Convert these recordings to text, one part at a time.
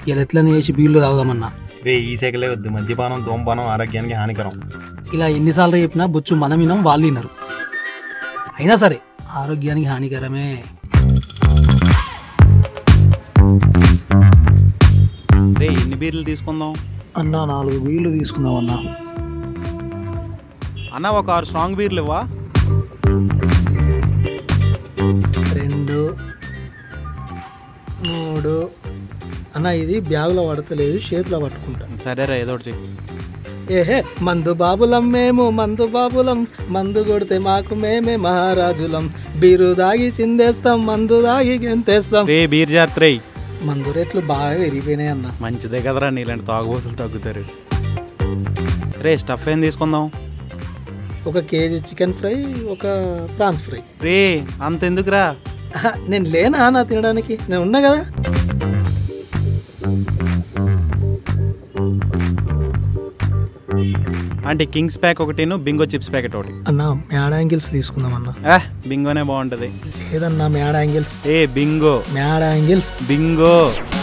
ఇలా ఎట్లనే చేసి బీళ్ళు తాగుదామన్నా రే ఈ సైకిలే వద్దు మద్యపానం ధూమపానం ఆరోగ్యానికి హానికరం ఇలా ఎన్నిసార్లు చెప్పినా బొచ్చు మనం వినం వాళ్ళు వినరు అయినా సరే ఆరోగ్యానికి హానికరమే రే ఎన్ని బీర్లు తీసుకుందాం అన్నా నాలుగు బీళ్ళు తీసుకుందామన్నా అన్న ఒక ఆరు స్ట్రాంగ్ బీర్లు ఇవ్వా రెండు మూడు అన్న ఇది బ్యాగులో పడతలేదు చేతిలో పట్టుకుంటా సరేరా ఏదో ఒకటి చెయ్యి ఏహే మందు బాబులం మేము మందు బాబులం మందు కొడితే మాకు మేమే మహారాజులం బీరు దాగి చిందేస్తాం మందు దాగి గెంతేస్తాం రే బీర్ జాగ్రత్త రేయ్ మందు రేట్లు బాగా పెరిగిపోయినాయి అన్న మంచిదే కదరా నీలాంటి తాగుబోతులు తగ్గుతారు రే స్టఫ్ ఏం తీసుకుందాం ఒక కేజీ చికెన్ ఫ్రై ఒక ప్రాన్స్ ఫ్రై రే అంత ఎందుకురా ఆహా, నేను లేనా నా తినడానికి నేను ఉన్నా కదా అంటే కింగ్స్ ప్యాక్ ఒకటిను బింగో చిప్స్ ప్యాకెట్ ఒకటి అన్న మ్యాడ్ యాంగిల్స్ తీసుకుందాం అన్న ఆ బింగోనే బాగుంటది లేదన్నా మ్యాడ్ యాంగిల్స్ ఏ బింగో మ్యాడ్ యాంగిల్స్ బింగో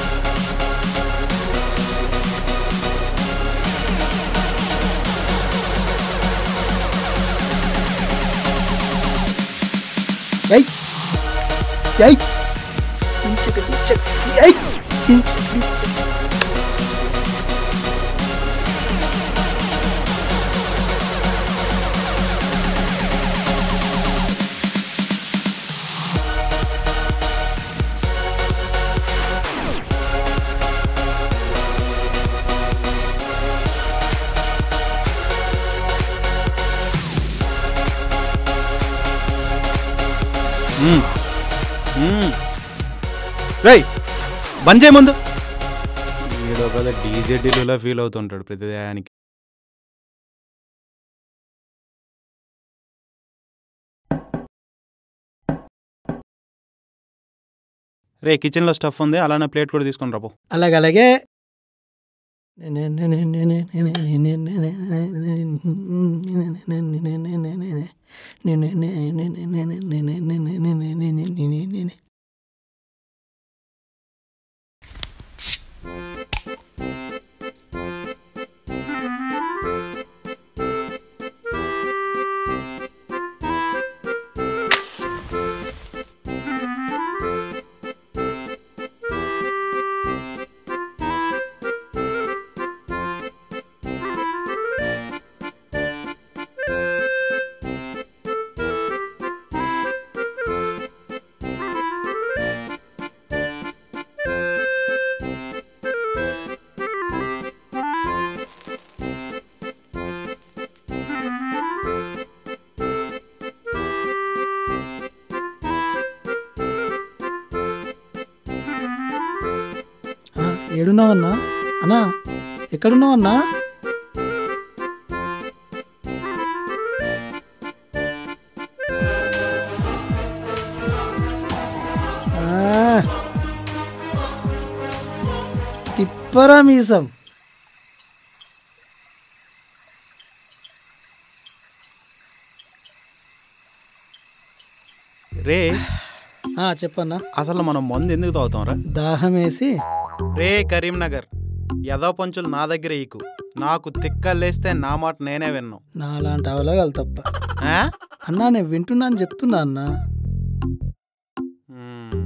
ఏయ్ ఏయ్ ఏయ్ మ్మ్. మ్మ్. రేయ్ బంద్ చేయ ముందు వీడు ఒక డీజే ఢిల్లీలో ఫీల్ అవుతుంటాడు ప్రతి దానికి రే కిచెన్లో స్టఫ్ ఉంది అలానే ప్లేట్ కూడా తీసుకొని రాపో అలాగే అలాగే ఏడున్నావన్నా అన్నా ఎక్కడున్నావన్నా ఆ, తిప్పరా మీసం రే ఆ, చెప్పన్నా అసలు మనం మందు ఎందుకు తాగుతాం రా దాహం వేసి రే కరీంనగర్ యదో పంచులు నా దగ్గర ఈకు నాకు తిక్కలేస్తే నా మాట నేనే విన్నాం నాలాంటి అవలగాలు తప్ప ఆ? అన్నా నేను వింటున్నా అని చెప్తున్నా అన్నా మ్మ్.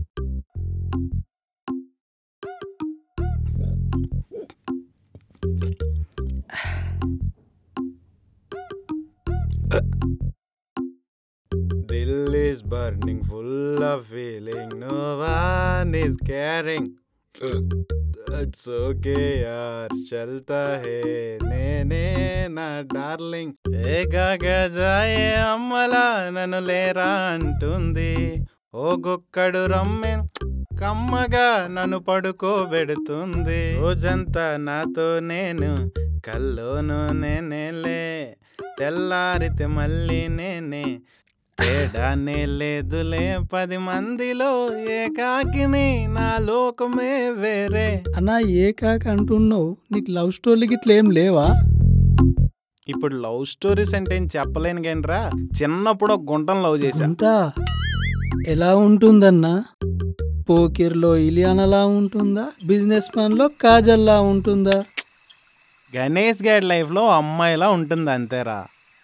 Dill is burning, full of feeling. No one is caring. That's okay, यार चलता है నేనే నా డార్లింగ్ ఏగాగా జాయే అమ్మలా నన్ను లేరా అంటుంది ఓ గుక్కడు రమ్మె కమ్మగా నన్ను పడుకోబెడుతుంది రోజంతా నాతో నేను కల్లోను నేనేలే తెల్లారితే మళ్ళీ నేనే తేడానే లేదులే పది మందిలో ఏకాకిని నా లోకమే వేరే అన్నా ఏ కాక అంటున్నావు నీకు లవ్ స్టోరీకి ఇట్లా ఏం లేవా ఇప్పుడు లవ్ స్టోరీస్ అంటే ఏం చెప్పలేను కానీ చిన్నప్పుడు ఒక గుంటను లవ్ చేశా ఉంటా ఎలా ఉంటుందన్నా పోకిర్లో ఇలియానలా ఉంటుందా బిజినెస్ మ్యాన్లో కాజల్లా ఉంటుందా గణేష్ గారి లైఫ్లో అమ్మాయిలా ఉంటుంది అంతేరా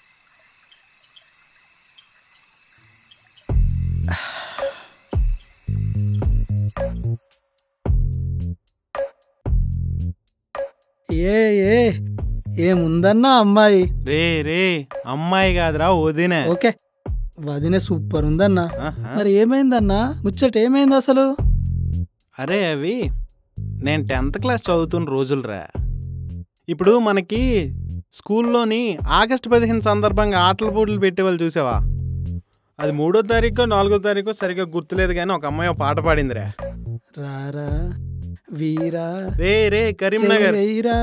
ఏ ఏ ఏముందన్నా అమ్మాయి రే రే అమ్మాయి కాదురా వదినే ఓకే వదినే సూపర్ ఉందన్నా ఆహా. మరి ఏమైందన్నా ముచ్చట ఏమైంది అసలు అరే అవి నేను టెన్త్ క్లాస్ చదువుతున్న రోజులరా ఇప్పుడు మనకి స్కూల్లోని ఆగస్టు పదిహేను సందర్భంగా ఆటల పోటీలు పెట్టేవాళ్ళు చూసావా అది మూడో తారీఖు నాలుగో తారీఖు సరిగ్గా గుర్తులేదు కానీ ఒక అమ్మాయి ఒక పాట పాడిందిరా రారా వీరా రే రే కరీంనగర్ చెయ్యిరా.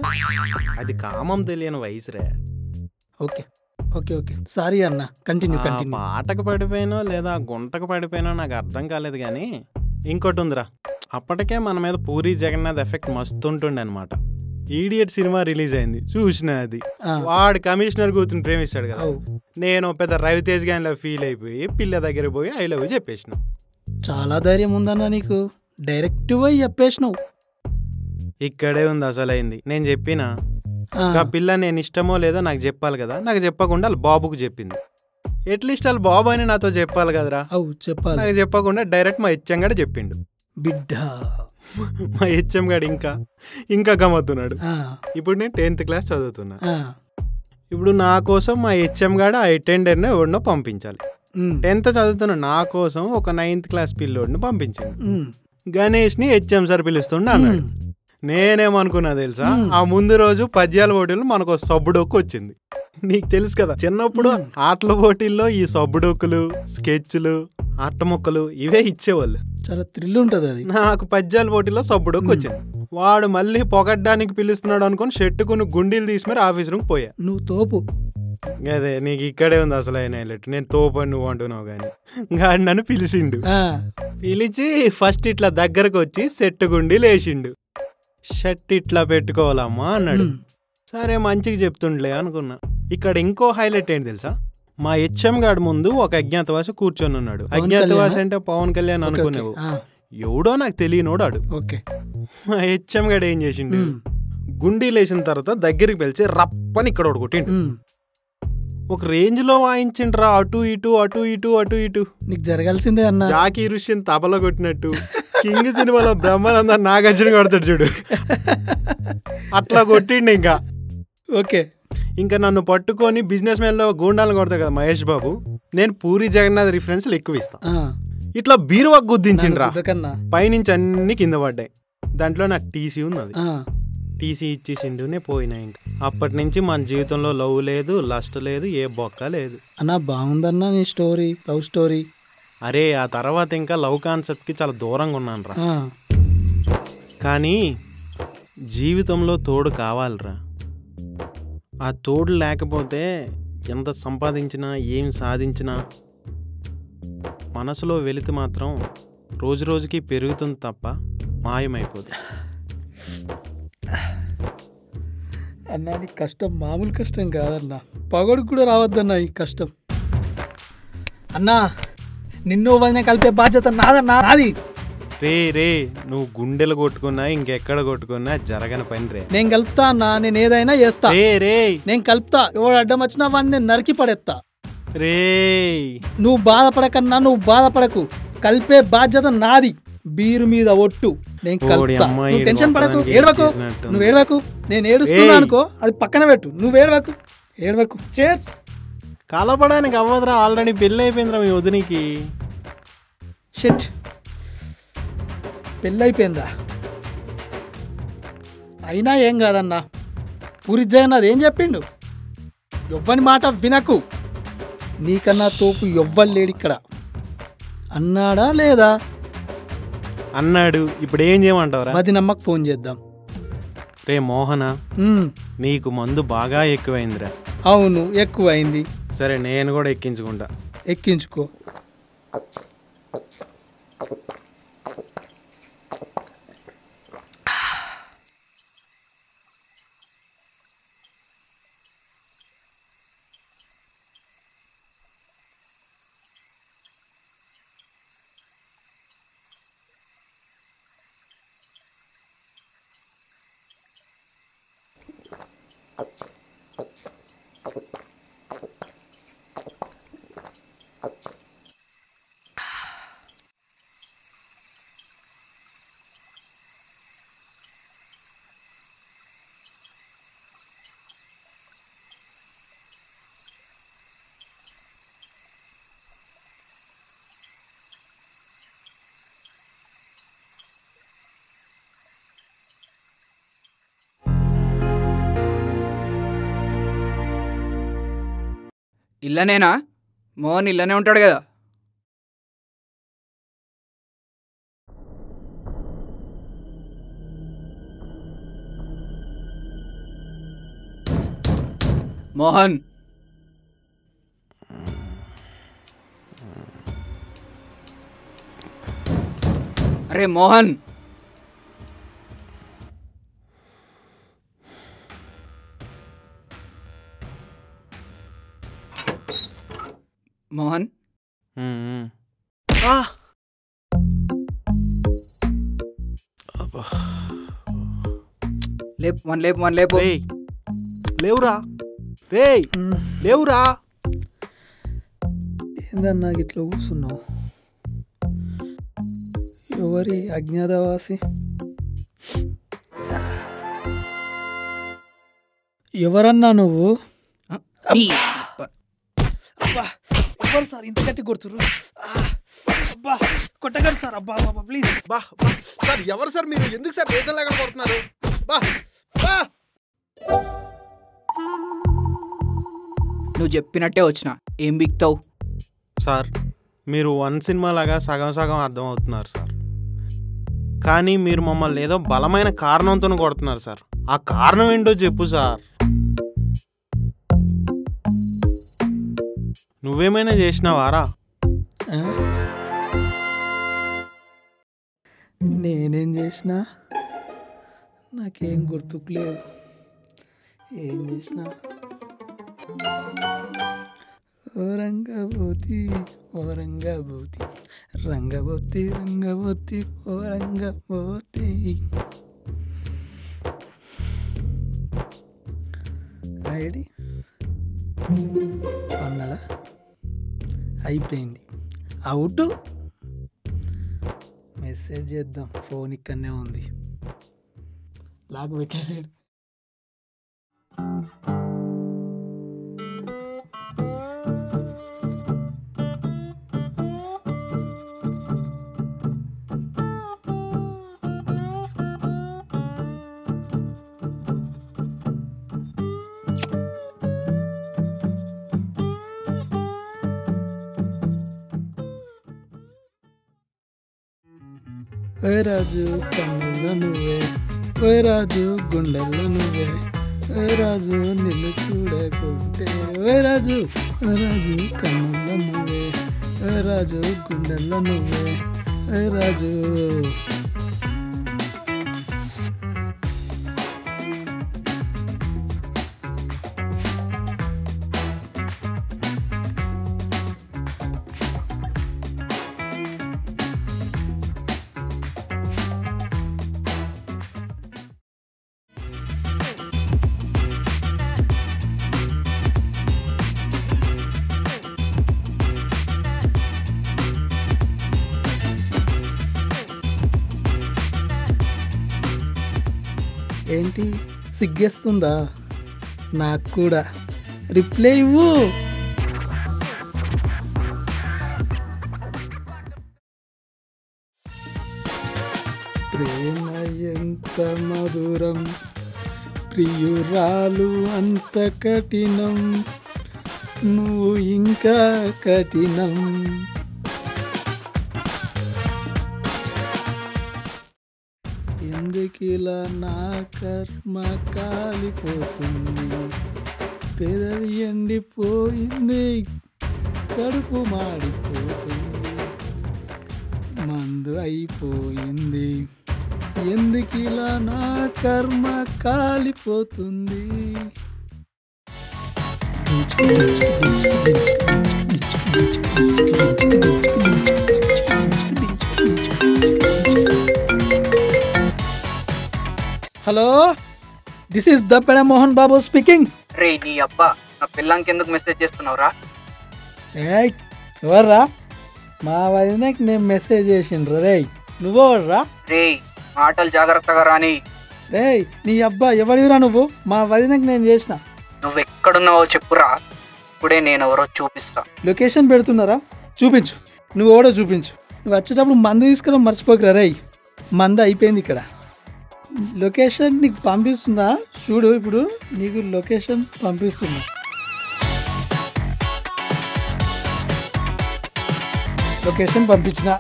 అది కామం తెలియని వయసురా ఓకే ఓకే ఓకే సారీ అన్న కంటిన్యూ ఆ కంటిన్యూ పాటకు పడిపోయినో లేదా గుంటకు పడిపోయినో నాకు అర్థం కాలేదు కానీ ఇంకోటి ఉందిరా అప్పటికే మన మీద పూరి జగన్నాథ్ ఎఫెక్ట్ మస్తు ఉంటుండే అనమాట ఈడియట్ సినిమా రిలీజ్ అయింది చూసిన అది ఆ. వాడు కమిషనర్ కూతురు ప్రేమిస్తాడు కదా అవు. నేను పెద్ద రవితేజ్ గానిలో ఫీల్ అయిపోయి పిల్ల దగ్గర పోయి ఐ లవ్ చెప్పేసిన చాలా ధైర్యం ఉందన్న నీకు డైరెక్ట్ పోయి చెప్పేసినావు ఇక్కడే ఉంది అసలైంది నేను చెప్పిన ఆ, ఆ పిల్ల నేను ఇష్టమో లేదో నాకు చెప్పాలి కదా నాకు చెప్పకుండా వాళ్ళ బాబుకు చెప్పింది ఎట్లీస్ట్ వాళ్ళ బాబు అని నాతో చెప్పాలి కదరా అవు చెప్పాలి నాకు చెప్పకుండా డైరెక్ట్ మా హెచ్ఎం గడ చెప్పిండు బిడ్డ మా హెచ్ఎం గడు ఇంకా ఇంకా గమ్మత్తున్నాడు ఆ, ఇప్పుడు నేను టెన్త్ క్లాస్ చదువుతున్నా ఆ, ఇప్పుడు నా కోసం మా హెచ్ఎం గాడు ఆ అటెండర్ని ఎవరినో పంపించాలి ఉమ్, టెన్త్ చదువుతున్న నా కోసం ఒక నైన్త్ క్లాస్ పిల్లోడిని పంపించింది ఉమ్, గణేష్ని హెచ్ఎం సార్ పిలుస్తుండే అన్నాడు ఉమ్. నేనేమనుకున్నా తెలుసా మ్మ్. ఆ ముందు రోజు పద్యాల పోటీలు మనకు సబ్బుడొక్కు వచ్చింది నీకు తెలుసు కదా చిన్నప్పుడు మ్మ్. ఆటల పోటీల్లో ఈ సబ్బుడొక్కులు స్కెచ్లు అట్ట ముక్కలు ఇవే ఇచ్చేవాళ్ళు చాలా థ్రిల్ ఉంటుంది అది నాకు పద్యాల పోటీలో సబ్బుడొక్కు వచ్చింది వాడు మళ్ళీ పొగడ్డానికి పిలుస్తున్నాడు అనుకుని షెట్టుకుని గుండీలు తీసి మరి ఆఫీస్ రూమ్ పోయా నువ్వు తోపు అదే నీకు ఇక్కడే ఉంది అసలు అయిన హైలైట్ నేను తోపని నువ్వు అంటున్నావు కానీ గాడి నన్ను పిలిచిండు ఆ, పిలిచి ఫస్ట్ ఇట్లా దగ్గరకు వచ్చి సెట్టు గుండి లేచిండు షర్ట్ ఇట్లా పెట్టుకోవాలమ్మా అన్నాడు ఉమ్, సరే మంచిగా చెప్తుండలే అనుకున్నా ఇక్కడ ఇంకో హైలైట్ ఏంటి తెలుసా మా హెచ్ఎం గాడి ముందు ఒక అజ్ఞాతవాసి కూర్చొని ఉన్నాడు పవన్ అజ్ఞాతవాసి కళ్యాణా? అంటే పవన్ కళ్యాణ్ ఓకే, ఓకే. అనుకునేవు ఆ, ఎవడో నాకు తెలియనోడు ఆడు ఓకే మా హెచ్ఎం గాడు ఏం చేసిండు ఉమ్, గుండీ లేచిన తర్వాత దగ్గరికి పిలిచి రప్పని ఇక్కడ ఒకటి కొట్టిండు ఉమ్. ఒక రేంజ్ లో వాయించిండ్రా అటు ఇటు అటు ఇటు అటు ఇటు నీకు జరగాల్సిందే అన్న జాకీ రుష్యన్ తబల కొట్టినట్టు కింగ్ సినిమాలో బ్రహ్మానంద నాగార్జున కొడతాడు చూడు అట్లా కొట్టిండు ఇంకా ఓకే ఇంకా నన్ను పట్టుకొని బిజినెస్ మ్యాన్ లో గూండాలను కొడతాడు కదా మహేష్ బాబు నేను పూరి జగన్నాథ్ రిఫరెన్స్లు ఎక్కువ ఇస్తా ఆ, ఇట్లా బీరువా గుద్దించిండ్రా నన్ను గుద్దకన్నా. పైనుంచి అన్ని కింద పడ్డాయి దాంట్లో నా టీసీ ఉన్నది ఆ, టీసీ ఇచ్చేసిండునే పోయినా ఇంకా అప్పటి నుంచి మన జీవితంలో లవ్ లేదు లస్ట్ లేదు ఏ బొక్క లేదు అన్న బాగుందన్న నీ స్టోరీ లవ్ స్టోరీ అరే ఆ తర్వాత ఇంకా లవ్ కాన్సెప్ట్కి చాలా దూరంగా ఉన్నాను రా ఆ, కానీ జీవితంలో తోడు కావాలిరా ఆ తోడు లేకపోతే ఎంత సంపాదించినా ఏం సాధించినా మనసులో వెళితే మాత్రం రోజు రోజుకి పెరుగుతుంది తప్ప మాయమైపోతుంది అన్న నీ కష్టం మామూలు కష్టం కాదన్న పగోడికి కూడా రావద్దన్న ఈ కష్టం అన్నా నిన్ను వదిన కలిపే బాధ్యత నాదన్నా నాది రే రే నువ్వు గుండెలు కొట్టుకున్నా ఇంకెక్కడ కొట్టుకున్నా జరగని పని రే నేను కలుపుతా అన్నా నేను ఏదైనా చేస్తా రే రే నేను కలుపుతా ఎవడు అడ్డం వచ్చినా వాడిని నేను నరికి పడేస్తా రే నువ్వు బాధపడకన్నా నువ్వు బాధపడకు కలిపే బాధ్యత నాది బీరు మీద ఒట్టు నేను ఓడి కలుపుతా అమ్మ, నువ్వు ఈడు టెన్షన్ పడకు మొత్తానికి ఏడవకు చేసినట్టుంది. నువ్వు ఏడవకు నేను ఏడుస్తున్నా ఏయ్. అనుకో అది పక్కన పెట్టు నువ్వు ఏడవకు ఏడవకు చేర్స్ కలపడానికి అవ్వదురా ఆల్రెడీ పెళ్ళి అయిపోయిందిరా మీ వదినికి షిట్ పెళ్ళైపోయిందా అయినా ఏం కాదన్నా పూరి జగన్నాథ్ ఏం చెప్పిండు ఎవ్వని మాట వినకు నీకన్నా తోపు ఎవ్వరు లేడు ఇక్కడ అన్నాడా లేదా అన్నాడు ఇప్పుడు ఏం చేయమంటావురా మది నమ్మకు ఫోన్ చేద్దాం రే మోహన ఉమ్, నీకు మందు బాగా ఎక్కువైందిరా అవును ఎక్కువైంది సరే నేను కూడా ఎక్కించుకుంటా ఎక్కించుకో ఇల్లనేనా మోహన్ ఇల్లనే ఉంటాడు కదా మోహన్ అరే మోహన్ మోహన్ ఉమ్, ఉమ్. ఆ! అబ్బా. లేపు వన్ లేపు వన్ లేపు రేయ్ లేవురా రేయ్ లేవురా ఏందన్నా ఇట్లా కూర్చున్నావు ఎవరి అజ్ఞాతవాసి ఎవరన్నా నువ్వు నీ అబ్బా ఎవరు సార్ ఇంత గట్టి కొడుతురు అబ్బా కొట్టగలరు సార్ అబ్బా అబ్బా ప్లీజ్ బా బా. సార్ ఎవరు సార్ మీరు ఎందుకు సార్ రేజల్లాగా కొడుతున్నారు బా బా నువ్వు చెప్పినట్టే వచ్చిన ఏం బిక్తావు సార్ మీరు వన్ సినిమా లాగా సగం సగం అర్థం అవుతున్నారు సార్ కానీ మీరు మమ్మల్ని ఏదో బలమైన కారణంతో కొడుతున్నారు సార్ ఆ కారణం ఏంటో చెప్పు సార్ నువ్వేమైనా చేసినావారా ఆ? నేనేం చేసినా నాకేం గుర్తుకు లేదు ఏం చేసినా ఓ రంగబోతి ఓ రంగబోతి రంగబోతి రంగబోతి ఓ రంగబోతి ఐడి అన్నాడా అయిపోయింది అవుట్ మెసేజ్ చేద్దాం ఫోన్ ఇక్కడనే ఉంది లాక్ పెట్టలేడు ఓ రాజు కన్నుల్లో నువ్వే ఓ రాజు గుండెల్లో నువ్వే ఓ రాజు నిన్ను చూడకుంటే ఓ రాజు ఓ రాజు కన్నుల్లో నువ్వే ఓ రాజు గుండెల్లో నువ్వే ఓ రాజు ఏంటి సిగ్గేస్తుందా నాకు కూడా రిప్లై ఇవ్వు ప్రేమ ఎంత మధురం ప్రియురాలు అంత కఠినం నువ్వు ఇంకా కఠినం ఎందుకిలా నా కర్మ కాలిపోతుంది పెదవి ఎండిపోయింది కడుపు మాడిపోతుంది మందు అయిపోయింది ఎందుకిలా నా కర్మ కాలిపోతుంది హలో దిస్ ఈస్ ద పెడ మోహన్ బాబు స్పీకింగ్ రే నీ అబ్బా నా పిల్లానికి ఎందుకు మెసేజ్ చేస్తున్నావురా ఏయ్ ఎవర్రా మా వదినకి నేను మెసేజ్ చేసిండ్రు రేయ్ నువ్వెవర్రా రే మాటలు జాగ్రత్తగా రాని రేయ్ నీ అబ్బా ఎవడివిరా నువ్వు మా వదినకి నేను చేసిన నువ్వు ఎక్కడున్నావో చెప్పురా ఇప్పుడే నేను ఎవరో చూపిస్తా లొకేషన్ పెడుతున్నారా చూపించు నువ్వు కూడా చూపించు నువ్వు వచ్చేటప్పుడు మందు తీసుకురా మర్చిపోకరా రేయ్ మంద అయిపోయింది ఇక్కడ లొకేషన్ నీకు పంపిస్తుందా చూడు ఇప్పుడు నీకు లొకేషన్ పంపిస్తున్నా లొకేషన్ పంపించిన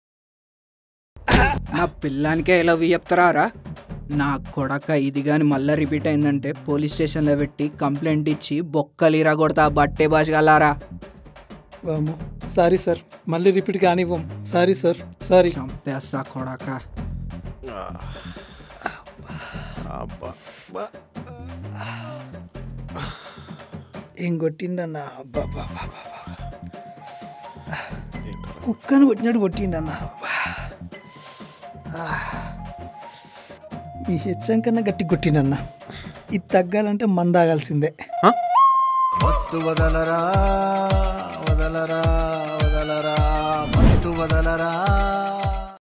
నా పిల్లానికే ఎలా చెప్తారా రా నా కొడక ఇది కానీ మళ్ళీ రిపీట్ అయిందంటే పోలీస్ స్టేషన్లో పెట్టి కంప్లైంట్ ఇచ్చి బొక్కలీరా కొడతా బట్టే భాష గలారా వామ్మో సారీ సార్ మళ్ళీ రిపీట్ కానివ్వం సారీ సార్ సారీ చంపేస్తా కొడక అబ్బా ఏం కొట్టిండన్నా అబ్బా అబ్బా, అబ్బా, అబ్బా, అబ్బా. కుక్కను కొట్టినట్టు కొట్టిండన్నా అబ్బా. ఆ. మీ హెచ్చం కన్నా గట్టి కొట్టిండన్నా ఇది తగ్గాలంటే మందాగాల్సిందే మత్తు వదలరా వదలరా వదలరా మత్తు వదలరా